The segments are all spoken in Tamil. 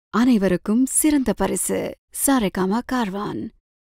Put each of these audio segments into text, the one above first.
அனைவருக்கும் சிறந்த பரிசு சாரேகாமா கார்வான்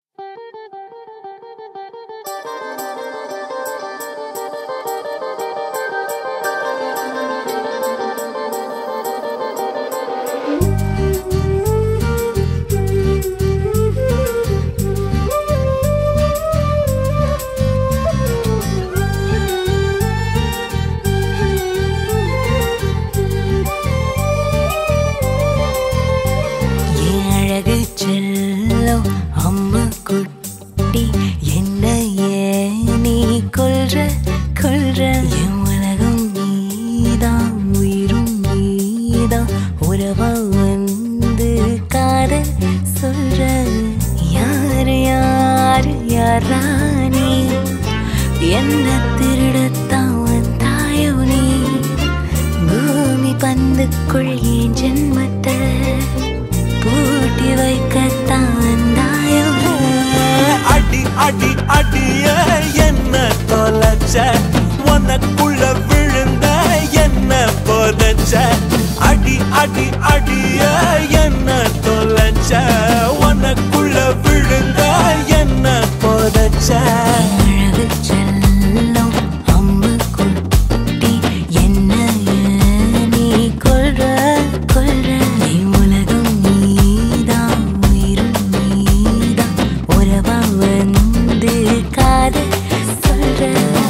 என் அழகு செல்லம் அம்மா குட்டி என்ன ஏன் நீ கொல்ற கொல்ற என் உலகம் நீதான் உயிரும் நீதான் உறவா வந்து காதல் சொல்ற யாரு யாரு யாரானி என்ன திருடத்தான் வந்தாயோ நீ பூமி பந்துக்குள் என் ஜென்மத்தை பூட்டி வைக்கத்தான் வந்தாயோ அடி அடி அடிய என்ன தொலைச்ச உனக்குள்ள விழுந்த என்ன புதைச்ச அடி அடி அடிய என்ன தொலைச்ச உனக்குள்ள விழுந்த என்ன புதைச்ச அழகு செல்லம் அம்பு குட்டி என்ன நீ கொல்ற கொல்ற நீ உலகம் நீதான் உயிரும் நீதான் உறவா வந்து காதல் சொல்ற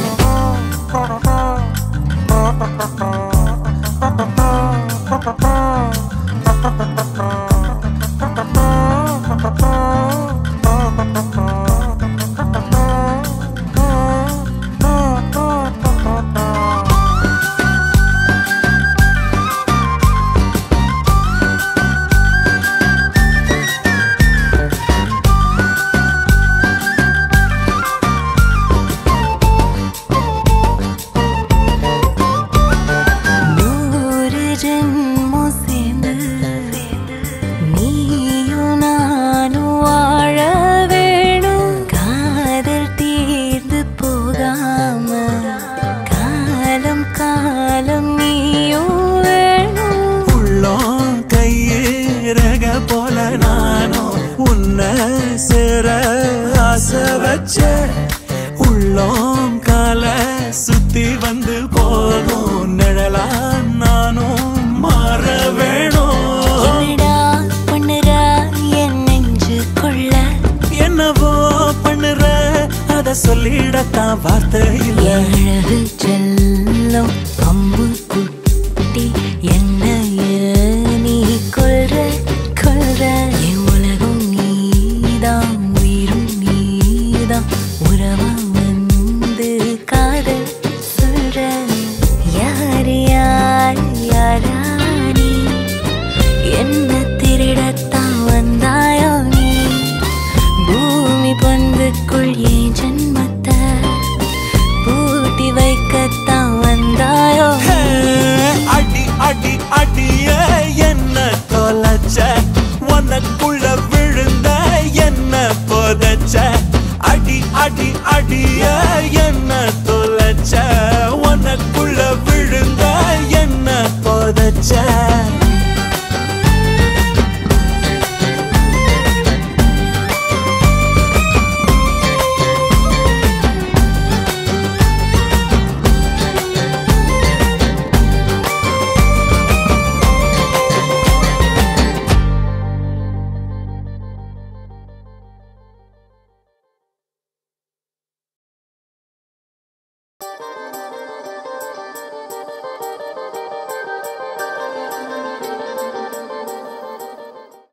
நூறு ஜென்மம் சேர்ந்து நீயும் நானும் வாழ வேணும் காதல் தீர்ந்து போகாம காலம் காலம் நீயும் வேணும் உள்ளம் கையிறக போல நானும் உன்னை சேர ஆசை வச்ச உள்ளம் கால சுத்தி வந்து போதும் நிழலா நானும் மாற வேணும் என்னடா பண்ணுற என் நெஞ்சு கொள்ள என்னவோ பண்ணுற அத சொல்லிடத்தான் வார்த்தை இல்ல அழகு செல்லம் அம்பு